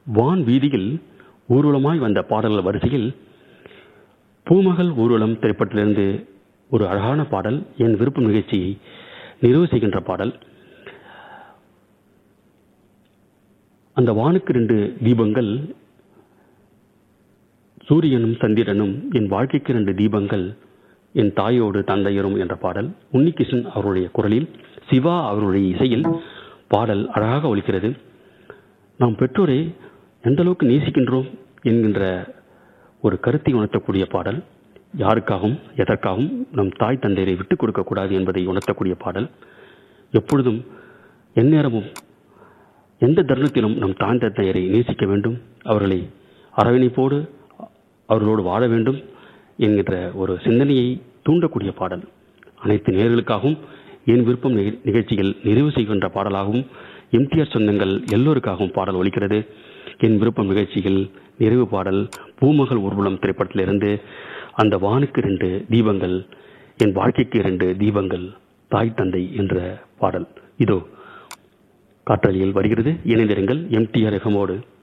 வான் வீதியில் ஊர்வலமாய் வந்த பாடல்கள் வரிசையில் பூமகள் ஊர்வலம் திரைப்படத்திலிருந்து ஒரு அழகான பாடல் என் விருப்பம் நிகழ்ச்சியை நிறைவு செய்கின்ற பாடல் அந்த வானுக்கு ரெண்டு தீபங்கள் சூரியனும் சந்திரனும் என் வாழ்க்கைக்கு ரெண்டு தீபங்கள் என் தாயோடு தந்தையரும் என்ற பாடல் உன்னிகிருஷ்ணன் அவருடைய குரலில் சிவா அவருடைய இசையில் பாடல் அழகாக ஒலிக்கிறது நாம் பெற்றோரை எந்த அளவுக்கு நேசிக்கின்றோம் என்கின்ற ஒரு கருத்தை உணர்த்தக்கூடிய பாடல் யாருக்காகவும் எதற்காகவும் நம் தாய் தந்தையரை விட்டுக் கொடுக்கக்கூடாது என்பதை உணர்த்தக்கூடிய பாடல் எப்பொழுதும் எந்நேரமும் எந்த தருணத்திலும் நம் தாய் தந்தையரை நேசிக்க வேண்டும் அவர்களை அரவணைப்போடு அவர்களோடு வாழ வேண்டும் என்கின்ற ஒரு சிந்தனையை தூண்டக்கூடிய பாடல் அனைத்து நேர்களுக்காகவும் என் விருப்பம் நிக- நிகழ்ச்சிகள் நிறைவு செய்கின்ற பாடலாகவும் எம்டிஆர் சொந்தங்கள் எல்லோருக்காகவும் பாடல் ஒலிக்கிறது என் விருப்பம் நிகழ்ச்சிகள் நிறைவு பாடல் பூமகள் ஊர்வலம் திரைப்படத்திலிருந்து அந்த வானுக்கு இரண்டு தீபங்கள் என் வாழ்க்கைக்கு இரண்டு தீபங்கள் தாய் தந்தை என்ற பாடல் இதோ காற்றலியில் வருகிறது இணைந்திருங்கள் எம்டிஆர் எஃப்எம்மோடு